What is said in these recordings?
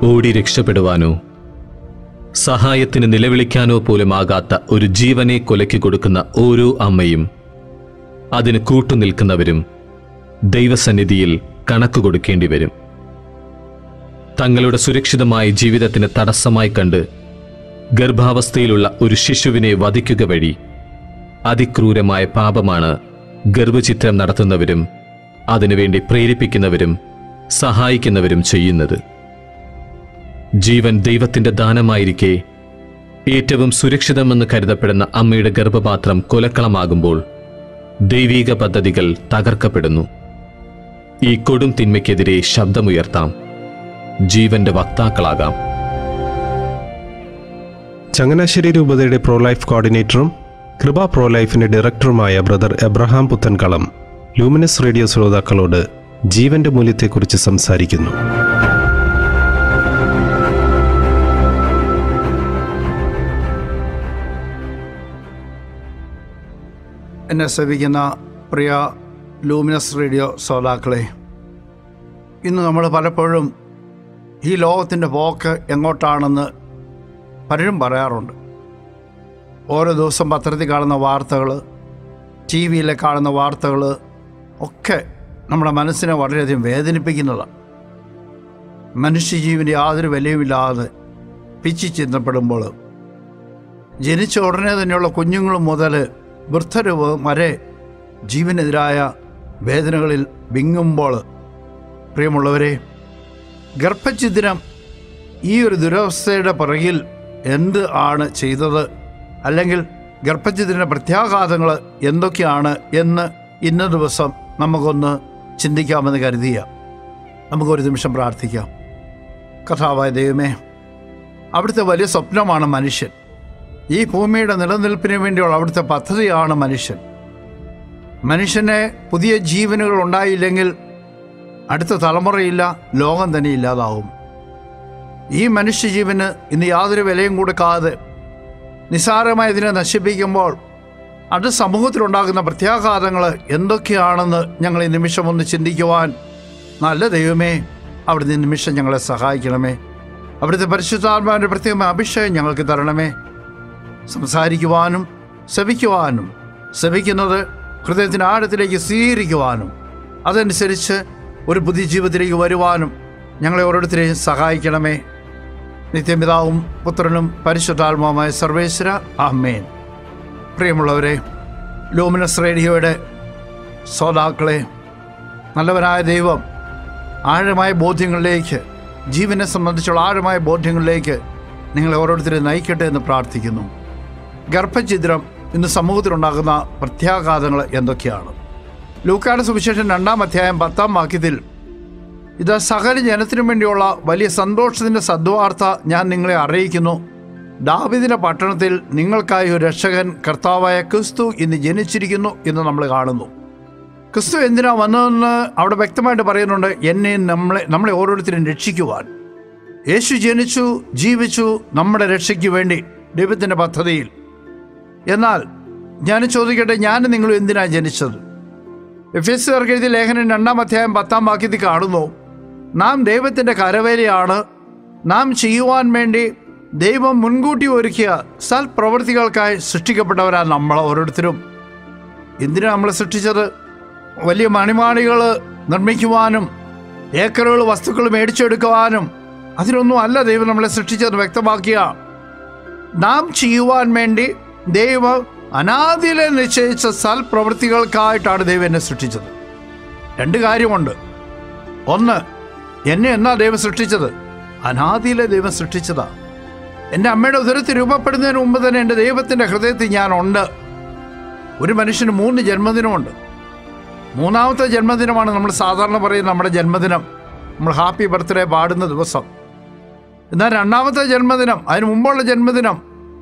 ഓടി രക്ഷപ്പെടുവാനോ സഹായത്തിന് നിലവിളിക്കാനോ പോലും ആകാത്ത ഒരു ജീവനെ കൊലയ്ക്ക് കൊടുക്കുന്ന ഓരോ അമ്മയും അതിന് കൂട്ടുനിൽക്കുന്നവരും ദൈവസന്നിധിയിൽ കണക്ക് കൊടുക്കേണ്ടി വരും തങ്ങളുടെ സുരക്ഷിതമായ ജീവിതത്തിന് തടസ്സമായി കണ്ട് ഗർഭാവസ്ഥയിലുള്ള ഒരു ശിശുവിനെ വധിക്കുക വഴി അതിക്രൂരമായ പാപമാണ് ഗർഭചിത്രം നടത്തുന്നവരും അതിനുവേണ്ടി പ്രേരിപ്പിക്കുന്നവരും സഹായിക്കുന്നവരും ചെയ്യുന്നത് ജീവൻ ദൈവത്തിന്റെ ദാനമായിരിക്കെ ഏറ്റവും സുരക്ഷിതമെന്ന് കരുതപ്പെടുന്ന അമ്മയുടെ ഗർഭപാത്രം കൊലക്കളമാകുമ്പോൾ ദൈവീക പദ്ധതികൾ തകർക്കപ്പെടുന്നു ഈ കൊടും തിന്മയ്ക്കെതിരെ ശബ്ദമുയർത്താം ജീവന്റെ വക്താക്കളാകാം ചങ്ങനാശ്ശേരി രൂപതയുടെ പ്രോ ലൈഫ് കോർഡിനേറ്ററും കൃപ പ്രോ ലൈഫിന്റെ ഡയറക്ടറുമായ brother Abraham Puthenkalam Luminous radio ശ്രോതാക്കളോട് ജീവന്റെ മൂല്യത്തെക്കുറിച്ച് സംസാരിക്കുന്നു എന്നെ സേവിക്കുന്ന പ്രിയ ലൂമിനസ് റേഡിയോ ശ്രോതാക്കളെ ഇന്ന് നമ്മൾ പലപ്പോഴും ഈ ലോകത്തിൻ്റെ പോക്ക് എങ്ങോട്ടാണെന്ന് പലരും പറയാറുണ്ട് ഓരോ ദിവസം പത്രത്തിൽ കാണുന്ന വാർത്തകൾ ടി വിയിൽ കാണുന്ന വാർത്തകൾ ഒക്കെ നമ്മുടെ മനസ്സിനെ വളരെയധികം വേദനിപ്പിക്കുന്നതാണ് മനുഷ്യജീവന് യാതൊരു വിലയുമില്ലാതെ പിച്ചി ചിന്തപ്പെടുമ്പോൾ ജനിച്ച ഉടനെ തന്നെയുള്ള കുഞ്ഞുങ്ങൾ മുതൽ വൃദ്ധര് വരെ ജീവനെതിരായ വേദനകളിൽ വിങ്ങുമ്പോൾ പ്രിയമുള്ളവരെ ഗർഭഛിദ്രം ഈ ഒരു ദുരവസ്ഥയുടെ പിറകിൽ എന്ത് ആണ് ചെയ്തത് അല്ലെങ്കിൽ ഗർഭഛിദ്രൻ്റെ പ്രത്യാഘാതങ്ങൾ എന്തൊക്കെയാണ് എന്ന് ഇന്ന ദിവസം നമുക്കൊന്ന് ചിന്തിക്കാമെന്ന് കരുതിയ നമുക്കൊരു നിമിഷം പ്രാർത്ഥിക്കാം കഥാവായ ദൈവമേ അവിടുത്തെ വലിയ സ്വപ്നമാണ് മനുഷ്യൻ ഈ ഭൂമിയുടെ നിലനിൽപ്പിന് വേണ്ടിയുള്ള അവിടുത്തെ പദ്ധതിയാണ് മനുഷ്യൻ മനുഷ്യനെ പുതിയ ജീവനുകൾ ഉണ്ടായില്ലെങ്കിൽ അടുത്ത തലമുറയില്ല ലോകം തന്നെ ഇല്ലാതാവും ഈ മനുഷ്യജീവന് ഇന്ന് യാതൊരു വിലയും കൊടുക്കാതെ നിസ്സാരമായി ഇതിനെ നശിപ്പിക്കുമ്പോൾ അത് സമൂഹത്തിലുണ്ടാകുന്ന പ്രത്യാഘാതങ്ങൾ എന്തൊക്കെയാണെന്ന് ഞങ്ങൾ ഈ നിമിഷം ഒന്ന് ചിന്തിക്കുവാൻ നല്ല ദൈവമേ അവിടുന്ന് ഈ നിമിഷം ഞങ്ങളെ സഹായിക്കണമേ അവിടുത്തെ പരിശുദ്ധാത്മാവിൻ്റെ പ്രത്യേകമായ അഭിഷേകം ഞങ്ങൾക്ക് തരണമേ സംസാരിക്കുവാനും ശപിക്കുവാനും ശപിക്കുന്നത് ഹൃദയത്തിൻ്റെ ആഴത്തിലേക്ക് സ്വീകരിക്കുവാനും അതനുസരിച്ച് ഒരു പുതിയ ജീവിതത്തിലേക്ക് വരുവാനും ഞങ്ങളെ ഓരോരുത്തരെയും സഹായിക്കണമേ നിത്യപിതാവും പുത്രനും പരിശുദ്ധാത്മാവുമായ സർവേശ്വര ആമേൻ പ്രിയമുള്ളവരെ ലൂമിനസ് റേഡിയോയുടെ ശ്രോതാക്കളെ നല്ലവനായ ദൈവം ആഴമായ ബോധ്യങ്ങളിലേക്ക് ജീവനെ സംബന്ധിച്ചുള്ള ആഴമായ ബോധ്യങ്ങളിലേക്ക് നിങ്ങളെ ഓരോരുത്തരെയും നയിക്കട്ടെ എന്ന് പ്രാർത്ഥിക്കുന്നു ഗർഭഛിദ്രം ഇന്ന് സമൂഹത്തിലുണ്ടാകുന്ന പ്രത്യാഘാതങ്ങൾ എന്തൊക്കെയാണ് ലൂക്കാട് സുവിശേഷം രണ്ടാം അധ്യായം പത്താം വാക്യത്തിൽ ഇത് സകല ജനത്തിനും വേണ്ടിയുള്ള വലിയ സന്തോഷത്തിൻ്റെ സദ്വാർത്ത ഞാൻ നിങ്ങളെ അറിയിക്കുന്നു ദാവിദിന്റെ പട്ടണത്തിൽ നിങ്ങൾക്കായി ഒരു രക്ഷകൻ കർത്താവായ ക്രിസ്തു ഇന്ന് ജനിച്ചിരിക്കുന്നു എന്ന് നമ്മൾ കാണുന്നു ക്രിസ്തു എന്തിനാ വന്നതെന്ന് അവിടെ വ്യക്തമായിട്ട് പറയുന്നുണ്ട് എന്നെ നമ്മളെ നമ്മളെ ഓരോരുത്തരും രക്ഷിക്കുവാൻ യേശു ജനിച്ചു ജീവിച്ചു നമ്മുടെ രക്ഷയ്ക്ക് വേണ്ടി ദൈവത്തിൻ്റെ പദ്ധതിയിൽ എന്നാൽ ഞാൻ ചോദിക്കട്ടെ ഞാൻ നിങ്ങൾ എന്തിനാ ജനിച്ചത് എഫ് എസ് എഴുതിയ ലേഖനം രണ്ടാം അധ്യായം പത്താം വാക്യത്തിൽ കാണുന്നു നാം ദൈവത്തിൻ്റെ കരവേലയാണ് നാം ചെയ്യുവാൻ വേണ്ടി ദൈവം മുൻകൂട്ടി ഒരുക്കിയ സൽപ്രവൃത്തികൾക്കായി സൃഷ്ടിക്കപ്പെട്ടവരാ നമ്മൾ ഓരോരുത്തരും എന്തിനാ നമ്മളെ സൃഷ്ടിച്ചത് വലിയ മണിമാണികൾ നിർമ്മിക്കുവാനും ഏക്കറുകൾ വസ്തുക്കൾ മേടിച്ചെടുക്കുവാനും അതിനൊന്നും അല്ല ദൈവം നമ്മളെ സൃഷ്ടിച്ചത് വ്യക്തമാക്കിയ നാം ചെയ്യുവാൻ വേണ്ടി ദൈവം അനാദിയിലെ നിശ്ചയിച്ച സൽപ്രവൃത്തികൾക്കായിട്ടാണ് ദൈവം എന്നെ സൃഷ്ടിച്ചത് രണ്ട് കാര്യമുണ്ട് ഒന്ന് എന്നെ എന്നാ ദൈവം സൃഷ്ടിച്ചത് അനാദിയിലെ ദൈവം സൃഷ്ടിച്ചതാ എൻ്റെ അമ്മയുടെ ഉദരത്തിൽ രൂപപ്പെടുന്നതിന് മുമ്പ് തന്നെ എൻ്റെ ദൈവത്തിൻ്റെ ഹൃദയത്തിൽ ഞാനുണ്ട് ഒരു മനുഷ്യന് മൂന്ന് ജന്മദിനമുണ്ട് മൂന്നാമത്തെ ജന്മദിനമാണ് നമ്മൾ സാധാരണ പറയുന്ന നമ്മുടെ ജന്മദിനം നമ്മൾ ഹാപ്പി ബർത്ത്ഡേ പാടുന്ന ദിവസം എന്നാൽ രണ്ടാമത്തെ ജന്മദിനം അതിന് മുമ്പുള്ള ജന്മദിനം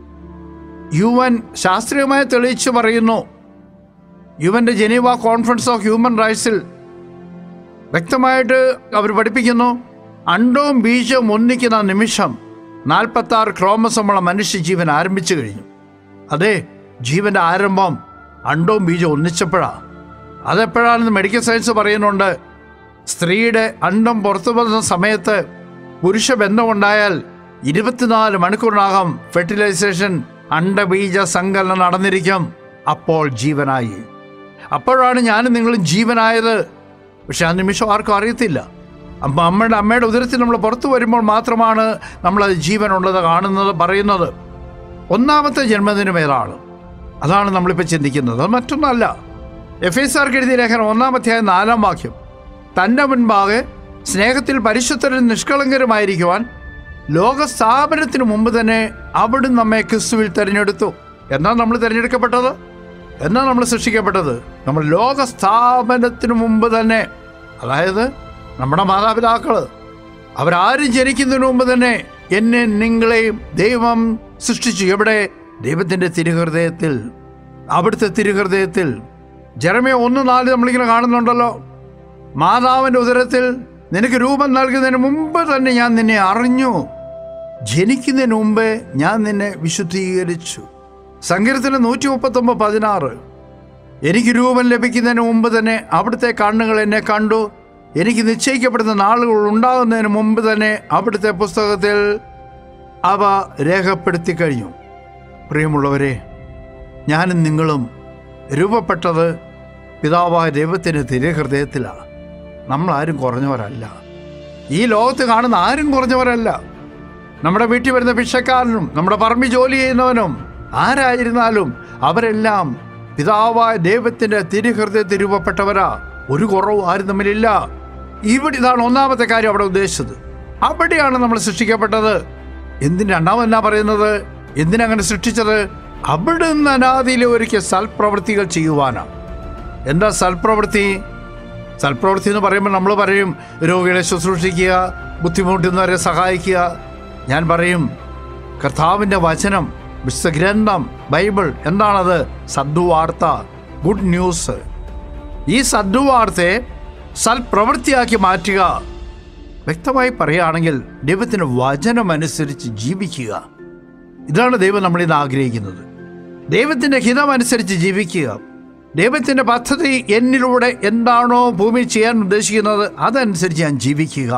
യു എൻ ശാസ്ത്രീയമായി തെളിയിച്ച് പറയുന്നു യു എൻ്റെ ജനീവ കോൺഫറൻസ് ഓഫ് ഹ്യൂമൻ റൈറ്റ്സിൽ വ്യക്തമായിട്ട് അവർ പഠിപ്പിക്കുന്നു അണ്ടവും ബീജവും ഒന്നിക്കുന്ന നിമിഷം നാൽപ്പത്തി ആറ് ക്രോമസമുള്ള മനുഷ്യജീവൻ ആരംഭിച്ചു കഴിഞ്ഞു അതെ ജീവന്റെ ആരംഭം അണ്ടവും ബീജവും ഒന്നിച്ചപ്പോഴാണ് അതെപ്പോഴാണെന്ന് മെഡിക്കൽ സയൻസ് പറയുന്നുണ്ട് സ്ത്രീയുടെ അണ്ടം പുറത്തു വന്ന സമയത്ത് പുരുഷ ബന്ധമുണ്ടായാൽ ഇരുപത്തിനാല് മണിക്കൂറിനകം ഫെർട്ടിലൈസേഷൻ അണ്ടബീജ സങ്കലനം നടന്നിരിക്കും അപ്പോൾ ജീവനായി അപ്പോഴാണ് ഞാനും നിങ്ങളും ജീവനായത് പക്ഷെ ആ നിമിഷം ആർക്കും അറിയത്തില്ല അപ്പം അമ്മയുടെ അമ്മയുടെ ഉദരത്തിൽ നമ്മൾ പുറത്തു വരുമ്പോൾ മാത്രമാണ് നമ്മളത് ജീവനുള്ളത് കാണുന്നത് പറയുന്നത് ഒന്നാമത്തെ ജന്മദിനം ഏതാണ് അതാണ് നമ്മളിപ്പോൾ ചിന്തിക്കുന്നത് അത് മറ്റൊന്നല്ല എഫ് എസ് ആർക്ക് എഴുതിയ ലേഖനം ഒന്നാമത്തെ നാലാം വാക്യം തൻ്റെ മുൻപാകെ സ്നേഹത്തിൽ പരിശുദ്ധരും നിഷ്കളങ്കരുമായിരിക്കുവാൻ ലോക സ്ഥാപനത്തിന് മുമ്പ് തന്നെ അവിടുന്ന് നമ്മെ ക്രിസ്തുവിൽ തിരഞ്ഞെടുത്തു എന്നാ നമ്മൾ തിരഞ്ഞെടുക്കപ്പെട്ടത് എന്നാ നമ്മൾ സൃഷ്ടിക്കപ്പെട്ടത് നമ്മൾ ലോക സ്ഥാപനത്തിന് മുമ്പ് തന്നെ അതായത് നമ്മുടെ മാതാപിതാക്കള് അവരാരും ജനിക്കുന്നതിന് മുമ്പ് തന്നെ എന്നെ നിങ്ങളെയും ദൈവം സൃഷ്ടിച്ചു എവിടെ ദൈവത്തിന്റെ തിരുഹൃദയത്തിൽ അവിടുത്തെ തിരുഹൃദയത്തിൽ ജനമേ ഒന്ന് നാല് നമ്മളിങ്ങനെ കാണുന്നുണ്ടല്ലോ മാതാവിന്റെ ഉദരത്തിൽ നിനക്ക് രൂപം നൽകുന്നതിന് മുമ്പ് തന്നെ ഞാൻ നിന്നെ അറിഞ്ഞു ജനിക്കുന്നതിന് മുമ്പേ ഞാൻ നിന്നെ വിശുദ്ധീകരിച്ചു സങ്കീർത്തനം നൂറ്റി മുപ്പത്തൊമ്പത് പതിനാറ് എനിക്ക് രൂപം ലഭിക്കുന്നതിന് മുമ്പ് തന്നെ അവിടുത്തെ കണ്ണുകൾ എന്നെ കണ്ടു എനിക്ക് നിശ്ചയിക്കപ്പെടുന്ന നാളുകൾ ഉണ്ടാകുന്നതിന് മുമ്പ് തന്നെ അവിടുത്തെ പുസ്തകത്തിൽ അവ രേഖപ്പെടുത്തി കഴിഞ്ഞു പ്രിയമുള്ളവരെ ഞാനും നിങ്ങളും രൂപപ്പെട്ടത് പിതാവായ ദൈവത്തിൻ്റെ തിരുഹൃദയത്തിലാണ് നമ്മളാരും കുറഞ്ഞവരല്ല ഈ ലോകത്ത് കാണുന്ന ആരും കുറഞ്ഞവരല്ല നമ്മുടെ വീട്ടിൽ വരുന്ന ഭിക്ഷക്കാരനും നമ്മുടെ പറമ്പി ജോലി ചെയ്യുന്നവനും ആരായിരുന്നാലും അവരെല്ലാം പിതാവായ ദൈവത്തിന്റെ തിരുഹൃദയത്തിൽ രൂപപ്പെട്ടവരാ ഒരു കുറവും ആരും തമ്മിലില്ല ഇവിടെ ഇതാണ് ഒന്നാമത്തെ കാര്യം അവിടെ ഉദ്ദേശിച്ചത് അവിടെയാണ് നമ്മൾ സൃഷ്ടിക്കപ്പെട്ടത് എന്തിന് രണ്ടാമതെന്നാ പറയുന്നത് എന്തിനങ്ങനെ സൃഷ്ടിച്ചത് അവിടുന്ന് അനാദിയിലെ ഒരിക്കൽ സൽപ്രവൃത്തികൾ ചെയ്യുവാനാണ് എന്താ സൽപ്രവൃത്തി സൽപ്രവൃത്തി എന്ന് പറയുമ്പോൾ നമ്മൾ പറയും രോഗികളെ ശുശ്രൂഷിക്കുക ബുദ്ധിമുട്ടുന്നവരെ സഹായിക്കുക ഞാൻ പറയും കർത്താവിൻ്റെ വചനം വിശുദ്ധ ഗ്രന്ഥം ബൈബിൾ എന്താണത് സദ്വാർത്ത ഗുഡ് ന്യൂസ് ഈ സദ്വാർത്തയെ സൽപ്രവൃത്തിയാക്കി മാറ്റുക വ്യക്തമായി പറയുകയാണെങ്കിൽ ദൈവത്തിൻ്റെ വചനം അനുസരിച്ച് ജീവിക്കുക ഇതാണ് ദൈവം നമ്മളിൽ നിന്ന് ആഗ്രഹിക്കുന്നത് ദൈവത്തിൻ്റെ ഹിതമനുസരിച്ച് ജീവിക്കുക ദൈവത്തിൻ്റെ പദ്ധതി എന്നിലൂടെ എന്താണോ ഭൂമി ചെയ്യാൻ ഉദ്ദേശിക്കുന്നത് അതനുസരിച്ച് ഞാൻ ജീവിക്കുക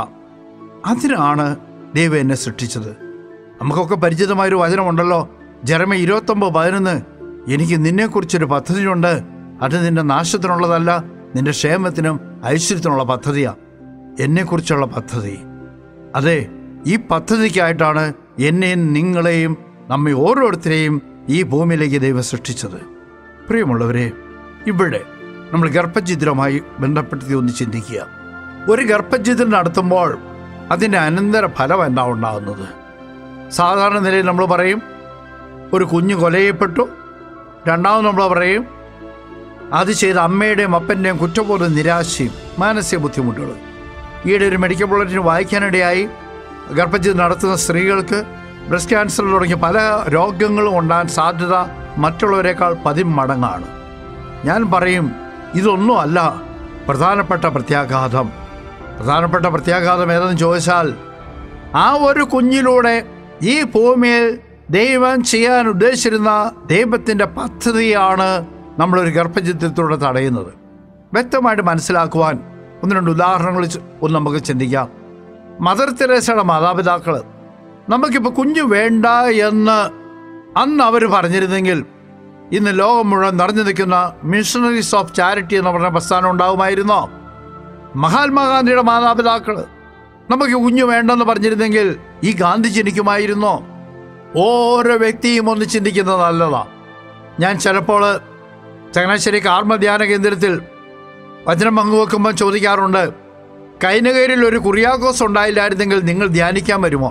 അതിനാണ് ദൈവം എന്നെ സൃഷ്ടിച്ചത് നമുക്കൊക്കെ പരിചിതമായൊരു വചനമുണ്ടല്ലോ ജറമ ഇരുപത്തൊമ്പത് പതിനൊന്ന് എനിക്ക് നിന്നെക്കുറിച്ചൊരു പദ്ധതിയുണ്ട് അത് നിന്റെ നാശത്തിനുള്ളതല്ല നിന്റെ ക്ഷേമത്തിനും ഐശ്വര്യത്തിനുള്ള പദ്ധതിയാണ് എന്നെക്കുറിച്ചുള്ള പദ്ധതി അതെ ഈ പദ്ധതിക്കായിട്ടാണ് എന്നെയും നിങ്ങളെയും നമ്മെ ഓരോരുത്തരെയും ഈ ഭൂമിയിലേക്ക് ദൈവം സൃഷ്ടിച്ചത് പ്രിയമുള്ളവരെ ഇവിടെ നമ്മൾ ഗർഭഛിദ്രമായി ബന്ധപ്പെടുത്തി ഒന്ന് ചിന്തിക്കുക ഒരു ഗർഭഛിദ്രം നടത്തുമ്പോൾ അതിൻ്റെ അനന്തര ഫലം എന്താ ഉണ്ടാകുന്നത് സാധാരണ നിലയിൽ നമ്മൾ പറയും ഒരു കുഞ്ഞ് കൊലയപ്പെട്ടു രണ്ടാമത് നമ്മൾ പറയും അത് ചെയ്ത അമ്മയുടെയും അപ്പൻ്റെയും കുറ്റബോധ നിരാശയും മാനസിക ബുദ്ധിമുട്ടുകൾ ഈയിടെ ഒരു മെഡിക്കൽ ബുള്ളറ്റിന് വായിക്കാനിടയായി ഗർഭഛിദ്രം നടത്തുന്ന സ്ത്രീകൾക്ക് ബ്രസ്റ്റ് ക്യാൻസർ തുടങ്ങിയ പല രോഗങ്ങളും ഉണ്ടാകാൻ സാധ്യത മറ്റുള്ളവരെക്കാൾ പതിമടങ്ങാണ് ഞാൻ പറയും ഇതൊന്നും അല്ല പ്രധാനപ്പെട്ട പ്രത്യാഘാതം പ്രധാനപ്പെട്ട പ്രത്യാഘാതം ഏതെന്ന് ചോദിച്ചാൽ ആ ഒരു കുഞ്ഞിലൂടെ ഈ ഭൂമിയിൽ ദൈവം ചെയ്യാൻ ഉദ്ദേശിച്ചിരുന്ന ദൈവത്തിൻ്റെ പദ്ധതിയാണ് നമ്മളൊരു ഗർഭചിത്രത്തിലൂടെ തടയുന്നത് വ്യക്തമായിട്ട് മനസ്സിലാക്കുവാൻ ഒന്ന് രണ്ട് ഉദാഹരണങ്ങൾ ചെ- ഒന്ന് നമുക്ക് ചിന്തിക്കാം മദർ തെരേസയുടെ മാതാപിതാക്കൾ നമുക്കിപ്പോൾ കുഞ്ഞു വേണ്ട എന്ന് അന്ന് അവർ പറഞ്ഞിരുന്നെങ്കിൽ ഇന്ന് ലോകം മുഴുവൻ നിറഞ്ഞു നിൽക്കുന്ന മിഷണറീസ് ഓഫ് ചാരിറ്റി എന്ന് പറഞ്ഞ പ്രസ്ഥാനം ഉണ്ടാകുമായിരുന്നോ മഹാത്മാഗാന്ധിയുടെ മാതാപിതാക്കൾ നമുക്ക് കുഞ്ഞു വേണ്ടെന്ന് പറഞ്ഞിരുന്നെങ്കിൽ ഈ ഗാന്ധി ജനിക്കുമായിരുന്നോ ഓരോ വ്യക്തിയും ഒന്ന് ചിന്തിക്കുന്നത് നല്ലതാ ഞാൻ ചിലപ്പോൾ ചങ്ങനാശ്ശേരി കാർമ്മ ധ്യാന കേന്ദ്രത്തിൽ വചനം പങ്കുവെക്കുമ്പോൾ ചോദിക്കാറുണ്ട് കൈനകരിൽ ഒരു കുറിയാക്കോസ് ഉണ്ടായില്ലായിരുന്നെങ്കിൽ നിങ്ങൾ ധ്യാനിക്കാൻ വരുമോ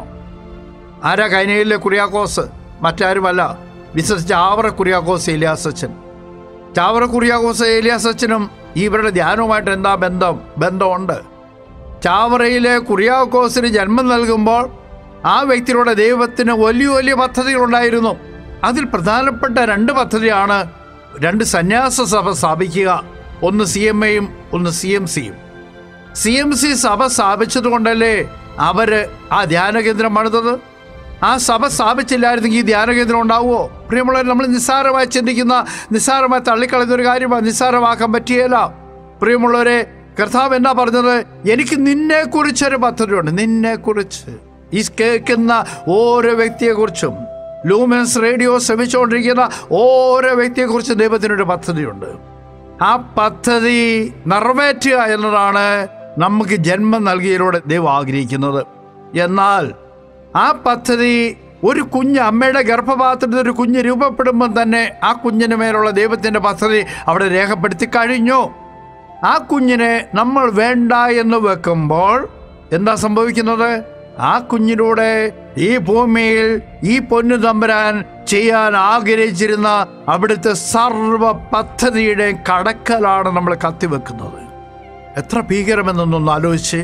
ആരാ കൈനകരിലെ കുറിയാക്കോസ് മറ്റാരുമല്ല വിശ്വസിച്ച ചാവറ കുറിയാക്കോസ് ഏലിയാസച്ചൻ ചാവറ കുറിയാക്കോസ് ഏലിയാസച്ചനും ഇവരുടെ ധ്യാനവുമായിട്ട് എന്താ ബന്ധം ബന്ധമുണ്ട് ചാവറയിലെ കുറിയാക്കോസിന് ജന്മം നൽകുമ്പോൾ ആ വ്യക്തിയുടെ ദൈവത്തിന് വലിയ വലിയ പദ്ധതികളുണ്ടായിരുന്നു അതിൽ പ്രധാനപ്പെട്ട രണ്ട് പദ്ധതിയാണ് രണ്ട് സന്യാസ സഭ സ്ഥാപിക്കുക ഒന്ന് സി എം എയും ഒന്ന് സി എം സിയും സി എം സി സഭ സ്ഥാപിച്ചത് കൊണ്ടല്ലേ അവര് ആ ധ്യാന കേന്ദ്രം പണിതത് ആ സഭ സ്ഥാപിച്ചില്ലായിരുന്നെങ്കിൽ ഈ ധ്യാന കേന്ദ്രം ഉണ്ടാവുമോ പ്രിയമുള്ളവർ നമ്മൾ നിസ്സാരമായി ചിന്തിക്കുന്ന നിസ്സാരമായി തള്ളിക്കളയുന്ന ഒരു കാര്യമാണ് നിസ്സാരമാക്കാൻ പറ്റിയല്ല പ്രിയമുള്ളവരെ കർത്താവ് എന്നാ പറഞ്ഞത് എനിക്ക് നിന്നെ കുറിച്ചൊരു പദ്ധതിയുണ്ട് നിന്നെ കുറിച്ച് ഈ കേൾക്കുന്ന ഓരോ വ്യക്തിയെക്കുറിച്ചും ലൂമൻസ് റേഡിയോ ശ്രമിച്ചുകൊണ്ടിരിക്കുന്ന ഓരോ വ്യക്തിയെക്കുറിച്ചും ദൈവത്തിനൊരു പദ്ധതിയുണ്ട് ആ പദ്ധതി നിറവേറ്റുക എന്നതാണ് നമുക്ക് ജന്മം നൽകിയതിലൂടെ ദൈവം ആഗ്രഹിക്കുന്നത് എന്നാൽ ആ പദ്ധതി ഒരു കുഞ്ഞ് അമ്മയുടെ ഗർഭപാത്രത്തിൽ ഒരു കുഞ്ഞ് രൂപപ്പെടുമ്പം തന്നെ ആ കുഞ്ഞിന് മേലുള്ള ദൈവത്തിൻ്റെ പദ്ധതി അവിടെ രേഖപ്പെടുത്തി കഴിഞ്ഞു ആ കുഞ്ഞിനെ നമ്മൾ വേണ്ട എന്ന് വെക്കുമ്പോൾ എന്താ സംഭവിക്കുന്നത് ആ കുഞ്ഞിലൂടെ ഈ ഭൂമിയിൽ ഈ പൊന്നു തമ്പുരാൻ ചെയ്യാൻ ആഗ്രഹിച്ചിരുന്ന അവിടുത്തെ സർവ പദ്ധതിയുടെ കടക്കലാണ് നമ്മൾ കത്തിവെക്കുന്നത് എത്ര ഭീകരമെന്നൊന്നൊന്ന് ആലോചിച്ച്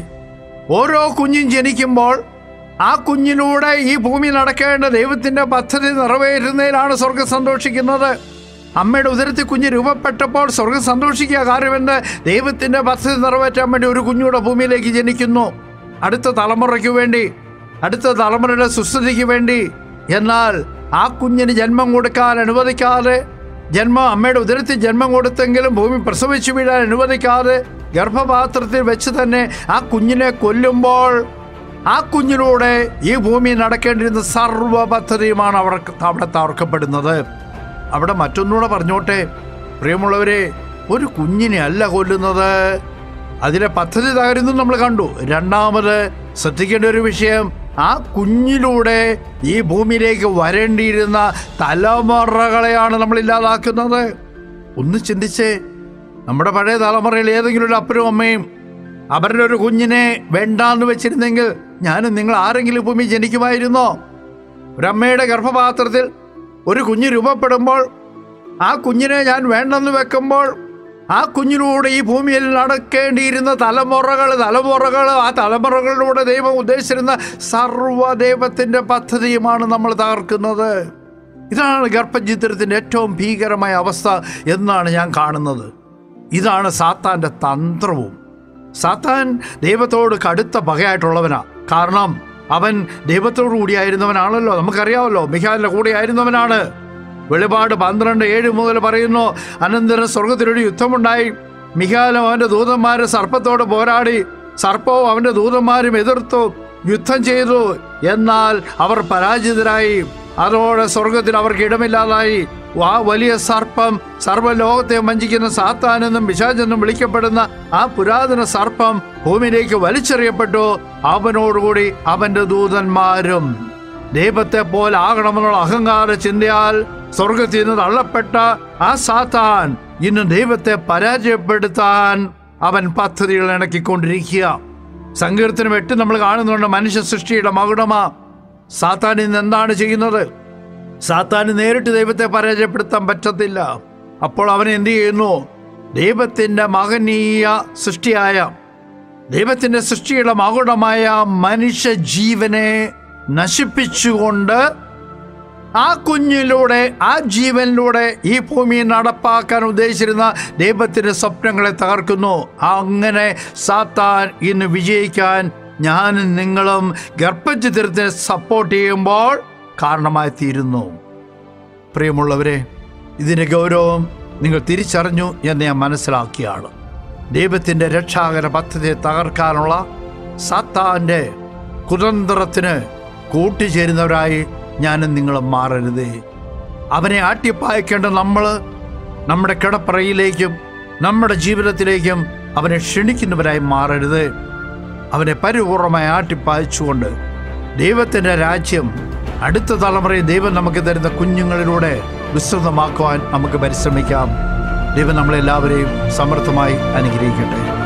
ഓരോ കുഞ്ഞും ജനിക്കുമ്പോൾ ആ കുഞ്ഞിലൂടെ ഈ ഭൂമി നടക്കേണ്ട ദൈവത്തിന്റെ പദ്ധതി നിറവേറ്റുന്നതിലാണ് സ്വർഗം സന്തോഷിക്കുന്നത് അമ്മയുടെ ഉദരത്തിൽ കുഞ്ഞ് രൂപപ്പെട്ടപ്പോൾ സ്വർഗം സന്തോഷിക്കുക കാര്യമെന്ന് ദൈവത്തിന്റെ പദ്ധതി നിറവേറ്റാൻ വേണ്ടി ഒരു കുഞ്ഞൂടെ ഭൂമിയിലേക്ക് ജനിക്കുന്നു അടുത്ത തലമുറയ്ക്ക് വേണ്ടി അടുത്ത തലമുറയുടെ സുസ്ഥിതിക്ക് വേണ്ടി എന്നാൽ ആ കുഞ്ഞിന് ജന്മം കൊടുക്കാൻ അനുവദിക്കാതെ ജന്മം അമ്മയുടെ ഉദരത്തിൽ ജന്മം കൊടുത്തെങ്കിലും ഭൂമി പ്രസവിച്ചു വീഴാൻ അനുവദിക്കാതെ ഗർഭപാത്രത്തിൽ വെച്ച് തന്നെ ആ കുഞ്ഞിനെ കൊല്ലുമ്പോൾ ആ കുഞ്ഞിലൂടെ ഈ ഭൂമി നടക്കേണ്ടിരുന്ന സർവ്വ പദ്ധതിയുമാണ് അവർക്ക് അവിടെ തകർക്കപ്പെടുന്നത് അവിടെ മറ്റൊന്നുകൂടെ പറഞ്ഞോട്ടെ പ്രിയമുള്ളവരെ ഒരു കുഞ്ഞിനെ അല്ല കൊല്ലുന്നത് അതിലെ പദ്ധതി തകരുന്നു നമ്മൾ കണ്ടു രണ്ടാമത് ശ്രദ്ധിക്കേണ്ട ഒരു വിഷയം ആ കുഞ്ഞിലൂടെ ഈ ഭൂമിയിലേക്ക് വരേണ്ടിയിരുന്ന തലമുറകളെയാണ് നമ്മൾ ഇല്ലാതാക്കുന്നത് ഒന്ന് ചിന്തിച്ചേ നമ്മുടെ പഴയ തലമുറയിൽ ഏതെങ്കിലും ഒരു അപ്പനും അമ്മയും അവരുടെ ഒരു കുഞ്ഞിനെ വേണ്ടാന്ന് വെച്ചിരുന്നെങ്കിൽ ഞാനും നിങ്ങൾ ആരെങ്കിലും ഭൂമി ജനിക്കുമായിരുന്നോ ഒരമ്മയുടെ ഗർഭപാത്രത്തിൽ ഒരു കുഞ്ഞ് രൂപപ്പെടുമ്പോൾ ആ കുഞ്ഞിനെ ഞാൻ വേണ്ടെന്ന് വെക്കുമ്പോൾ ആ കുഞ്ഞിലൂടെ ഈ ഭൂമിയിൽ നടക്കേണ്ടിയിരുന്ന തലമുറകൾ തലമുറകൾ ആ തലമുറകളിലൂടെ ദൈവം ഉദ്ദേശിച്ചിരുന്ന സർവ്വദൈവത്തിൻ്റെ പദ്ധതിയുമാണ് നമ്മൾ തകർക്കുന്നത് ഇതാണ് ഗർഭചിത്രത്തിൻ്റെ ഏറ്റവും ഭീകരമായ അവസ്ഥ എന്നാണ് ഞാൻ കാണുന്നത് ഇതാണ് സാത്താൻ്റെ തന്ത്രവും സാത്താൻ ദൈവത്തോട് കടുത്ത പകയായിട്ടുള്ളവനാ കാരണം അവൻ ദൈവത്തോടു കൂടിയായിരുന്നവനാണല്ലോ നമുക്കറിയാമല്ലോ മിഖാലിന്റെ കൂടെ ആയിരുന്നവനാണ് വെളിപാട് പന്ത്രണ്ട് ഏഴ് മുതൽ പറയുന്നു അനന്തരം സ്വർഗത്തിലൊരു യുദ്ധമുണ്ടായി മിഖാലും അവന്റെ ദൂതന്മാരും സർപ്പത്തോട് പോരാടി സർപ്പവും അവന്റെ ദൂതന്മാരും എതിർത്തു യുദ്ധം ചെയ്തു എന്നാൽ അവർ പരാജിതരായി അതോടെ സ്വർഗത്തിൽ അവർക്ക് ഇടമില്ലാതായി ആ വലിയ സർപ്പം സർവ്വലോകത്തെ വഞ്ചിക്കുന്ന സാത്താനെന്നും പിശാചെന്നും വിളിക്കപ്പെടുന്ന ആ പുരാതന സർപ്പം ഭൂമിയിലേക്ക് വലിച്ചെറിയപ്പെട്ടു അവനോടുകൂടി അവന്റെ ദൂതന്മാരും ദൈവത്തെ പോലെ ആകണമെന്നുള്ള അഹങ്കാര ചിന്തയാൽ സ്വർഗത്തിൽ നിന്ന് തള്ളപ്പെട്ട ആ സാത്താൻ ഇന്ന് ദൈവത്തെ പരാജയപ്പെടുത്താൻ അവൻ പദ്ധതികൾ ഇണക്കിക്കൊണ്ടിരിക്കുക സങ്കീർത്തനം എട്ട് നമ്മൾ കാണുന്നുണ്ട് മനുഷ്യ സൃഷ്ടിയുടെ മകുടമാ സാത്താൻ ഇന്ന് എന്താണ് ചെയ്യുന്നത് സാത്താന് നേരിട്ട് ദൈവത്തെ പരാജയപ്പെടുത്താൻ പറ്റത്തില്ല അപ്പോൾ അവൻ എന്ത് ചെയ്യുന്നു ദൈവത്തിൻ്റെ മകനീയ സൃഷ്ടിയായ ദൈവത്തിൻ്റെ സൃഷ്ടിയുടെ മകുടമായ മനുഷ്യ ജീവനെ നശിപ്പിച്ചുകൊണ്ട് ആ കുഞ്ഞിലൂടെ ആ ജീവനിലൂടെ ഈ ഭൂമിയിൽ നടപ്പാക്കാൻ ഉദ്ദേശിച്ചിരുന്ന ദൈവത്തിന്റെ സ്വപ്നങ്ങളെ തകർക്കുന്നു അങ്ങനെ സാത്താൻ ഇന്ന് വിജയിക്കാൻ ഞാനും നിങ്ങളും ഗർഭചിത്രത്തെ സപ്പോർട്ട് ചെയ്യുമ്പോൾ കാരണമായി തീരുന്നു പ്രിയമുള്ളവരെ ഇതിൻ്റെ ഗൗരവം നിങ്ങൾ തിരിച്ചറിഞ്ഞു എന്ന് ഞാൻ മനസ്സിലാക്കിയാണ് ദൈവത്തിൻ്റെ രക്ഷാകര പദ്ധതിയെ തകർക്കാനുള്ള സാത്താൻ്റെ കുതന്ത്രത്തിന് കൂട്ടുചേരുന്നവരായി ഞാനും നിങ്ങളും മാറരുതേ അവനെ ആട്ടിപ്പായിക്കേണ്ട നമ്മൾ നമ്മുടെ കിടപ്പറയിലേക്കും നമ്മുടെ ജീവിതത്തിലേക്കും അവനെ ക്ഷണിക്കുന്നവരായി മാറരുത് അവനെ പരിപൂർണമായി ആട്ടിപ്പായിച്ചുകൊണ്ട് ദൈവത്തിൻ്റെ രാജ്യം അടുത്ത തലമുറയിൽ ദൈവം നമുക്ക് തരുന്ന കുഞ്ഞുങ്ങളിലൂടെ വിസ്തൃതമാക്കുവാൻ നമുക്ക് പരിശ്രമിക്കാം ദൈവം നമ്മളെല്ലാവരെയും സമർത്ഥമായി അനുഗ്രഹിക്കട്ടെ